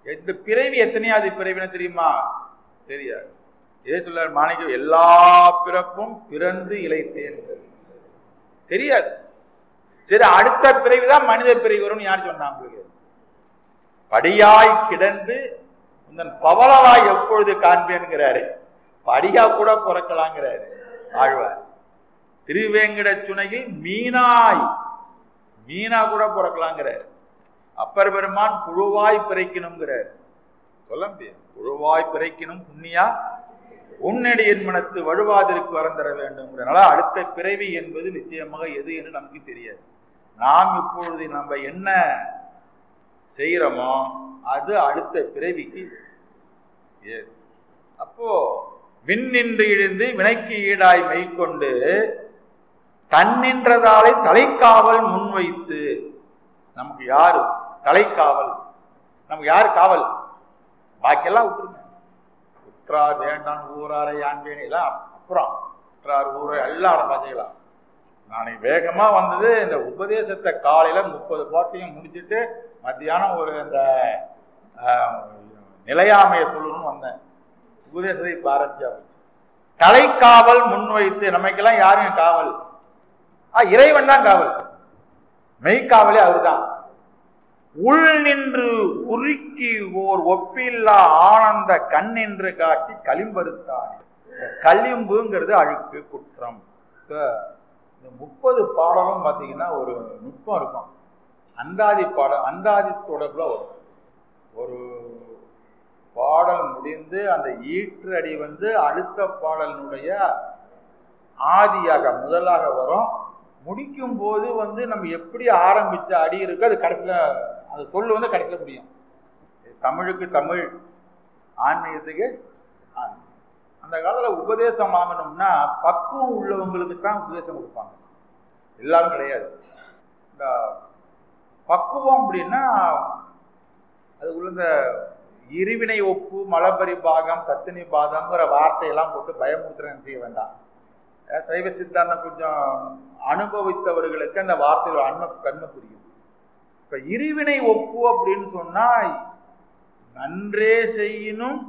இந்த பிறவி எத்தனையாவது பிறவின்னு தெரியுமா தெரியாது இதே சொல்றார் மாணிக்கம் எல்லா பிறப்பும் பிறந்து இழைத்தேன் தெரியாது சரி அடுத்த பிறவிதான் மனித பிறவி வரும்னு யார் சொன்னா உங்களுக்கு படியாய் கிடந்து உந்தன் பவளவாய் எப்பொழுது காண்பேன்கிறாரு படியா கூட பிறக்கலாங்கிறாரு ஆழ்வார் திருவேங்கட சுனையில் மீனாய் மீனா கூட பிறக்கலாங்கிறார் அப்பர் பெருமான் புழுவாய் பிறக்கணுங்கிறார் சொல்ல முடியாது புழுவாய் பிறக்கணும் புண்ணியா உன்னடியின் மனத்து வழுவாதிற்கு வரந்தர வேண்டும்ங்கிறனால அடுத்த பிறவி என்பது நிச்சயமாக எது என்று நமக்கு தெரியாது நாம் இப்பொழுது நம்ம என்ன செய்யறோமோ அது அடுத்த பிறவிக்கு ஏது அப்போ விண்ணின்று இழிந்து வினைக்கு ஈடாய் மெய்கொண்டு தன்னின்றதாலே தலைக்காவல் முன்வைத்து நமக்கு யாரு தலைக்காவல் நமக்கு யார் காவல் பாக்கியெல்லாம் விட்டுருங்க உற்றார் வேண்டாம் ஊராரை யான்பேன் எல்லாம் அப்புறம் உற்றார் ஊரை எல்லாம் பாசிக்கலாம் நான் வேகமா வந்தது இந்த உபதேசத்தை காலையில முப்பது பாட்டையும் முடிச்சுட்டு மத்தியானம் ஒரு இந்த நிலையாமையை சொல்லணும்னு வந்தேன் உபதேசத்தை பாரதியா தலைக்காவல் முன்வைத்து நமக்கெல்லாம் யாருங்க காவல் ஆ இறைவன் தான் காவல் மெய்க்காவலே அவர்தான் உள் நின்று உருக்கி ஓர் ஒப்பில்லா ஆனந்த கண் என்று காட்டி களிம்பருத்தான் களிம்புங்கிறது அழுக்கு குற்றம் இந்த முப்பது பாடலும் பார்த்தீங்கன்னா ஒரு நுட்பம் இருக்கும் அந்தாதி பாடல் அந்தாதி தொடர்புல வரும் ஒரு பாடல் முடிந்து அந்த ஈற்று அடி வந்து அடுத்த பாடலினுடைய ஆதியாக முதலாக வரும் முடிக்கும் போது வந்து நம்ம எப்படி ஆரம்பிச்ச அடி இருக்கு அது கடைசியில் அது சொல்லு வந்து கடைசியில் முடியும் தமிழுக்கு தமிழ் ஆன்மீகத்துக்கு ஆன்மீகம் அந்த காலத்தில் உபதேசம் வாங்கணும்னா பக்குவம் உள்ளவங்களுக்கு தான் உபதேசம் கொடுப்பாங்க எல்லாரும் கிடையாது இந்த பக்குவம் அப்படின்னா அதுக்குள்ள இந்த இருவினை ஒப்பு மலபரி பாகம் சத்தினி பாதம்ங்கிற வார்த்தையெல்லாம் போட்டு பயமுறுத்துறேன் செய்ய வேண்டாம் சைவ சித்தாந்தம் கொஞ்சம் அனுபவித்தவர்களுக்கு அந்த வார்த்தைகள் அன்ம கண்மை புரியும் இப்ப இருவினை ஒப்பு அப்படின்னு சொன்னா நன்றே செய்யணும்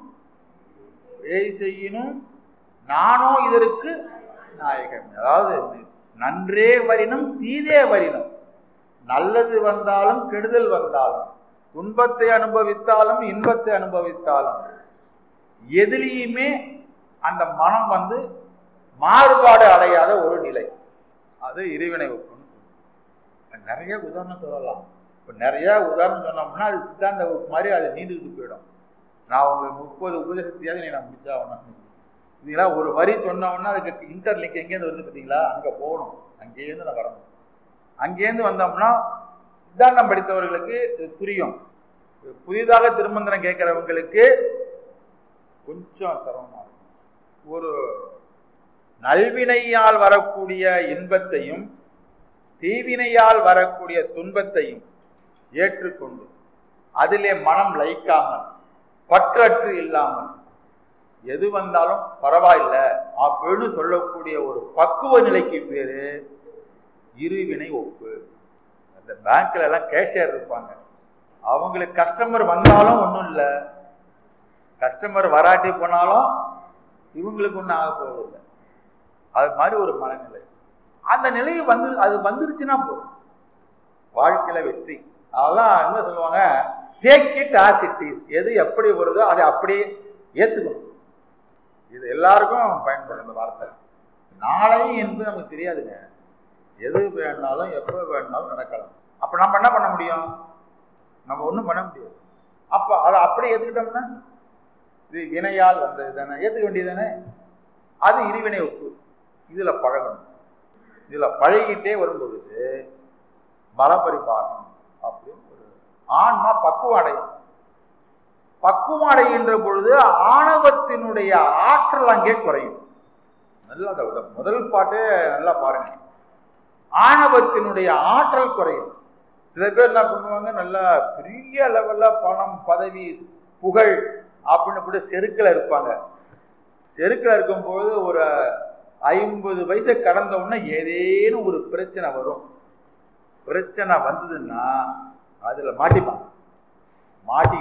ஏய் செய்யணும் நானோ இதற்கு நாயகம் அதாவது நன்றே வரினும் தீதே வரினும் நல்லது வந்தாலும் கெடுதல் வந்தாலும் துன்பத்தை அனுபவித்தாலும் இன்பத்தை அனுபவித்தாலும் எதிலையுமே அந்த மனம் வந்து மாறுபாடு அடையாத ஒரு நிலை அது இறைவினை ஒப்புன்னு நிறைய உதாரணம் சொல்லலாம் இப்போ நிறைய உதாரணம் சொன்னோம்னா அது சித்தாந்த மாதிரி அது நீண்டுக்கிட்டு போயிடும் நான் உங்களுக்கு முப்பது உபதேசத்தையாவது நீ நான் முடிச்சாகணும் இதுங்களா ஒரு வரி சொன்னோம்னா அதுக்கு இன்டர்லிங்க் எங்கேருந்து வருது பார்த்தீங்களா அங்கே போகணும் அங்கேருந்து நான் வரணும் அங்கேருந்து வந்தோம்னா சித்தாந்தம் படித்தவர்களுக்கு இது புரியும் புதிதாக திருமந்திரம் கேட்கிறவங்களுக்கு கொஞ்சம் சிரமமாக இருக்கும் ஒரு நல்வினையால் வரக்கூடிய இன்பத்தையும் தீவினையால் வரக்கூடிய துன்பத்தையும் ஏற்றுக்கொண்டு அதிலே மனம் லயிக்காமல் பற்றற்று இல்லாமல் எது வந்தாலும் பரவாயில்ல அப்படின்னு சொல்லக்கூடிய ஒரு பக்குவ நிலைக்கு பேரு இருவினை ஒப்பு அந்த பேங்க்ல எல்லாம் கேஷியர் இருப்பாங்க அவங்களுக்கு கஸ்டமர் வந்தாலும் ஒன்றும் இல்லை கஸ்டமர் வராட்டி போனாலும் இவங்களுக்கு ஒன்றும் ஆக போவதில்லை அது மாதிரி ஒரு மனநிலை அந்த நிலை வந்து அது வந்துருச்சுன்னா போதும் வாழ்க்கையில வெற்றி அதெல்லாம் என்ன சொல்லுவாங்க take it as it is எது எப்படி வருதோ அதை அப்படியே ஏற்றுக்கணும் இது எல்லாருக்கும் பயன்படும் இந்த வார்த்தை நாளை என்று நமக்கு தெரியாதுங்க எது வேணாலும் எப்போ வேணாலும் நடக்கலாம் அப்போ நம்ம என்ன பண்ண முடியும் நம்ம ஒன்றும் பண்ண முடியாது அப்போ அதை அப்படியே ஏற்றுக்கிட்டோம்னா இது வினையால் வந்தது தானே ஏற்றுக்க வேண்டியது தானே அது இருவினை ஒப்பு இதில் பழகணும் இதில் பழகிட்டே வரும்பொழுது பலபரிபாகம் அப்படின்னு ஒரு ஆன்மா பக்குவம் அடையும் பக்குவம் அடைகின்ற பொழுது ஆணவத்தினுடைய ஆற்றல் அங்கே குறையும் நல்லா அதை முதல் பாட்டே நல்லா பாருங்க ஆணவத்தினுடைய ஆற்றல் குறையும் சில பேர் என்ன பண்ணுவாங்க நல்லா பெரிய லெவல்ல பணம் பதவி புகழ் அப்படின்னு கூட செருக்கில் இருப்பாங்க செருக்கில் இருக்கும்போது ஒரு ஐம்பது வயசை கடந்த உடனே ஏதேனும் ஒரு பிரச்சனை வரும் பிரச்சனை வந்ததுன்னா அதுல மாட்டிப்பான் மாட்டி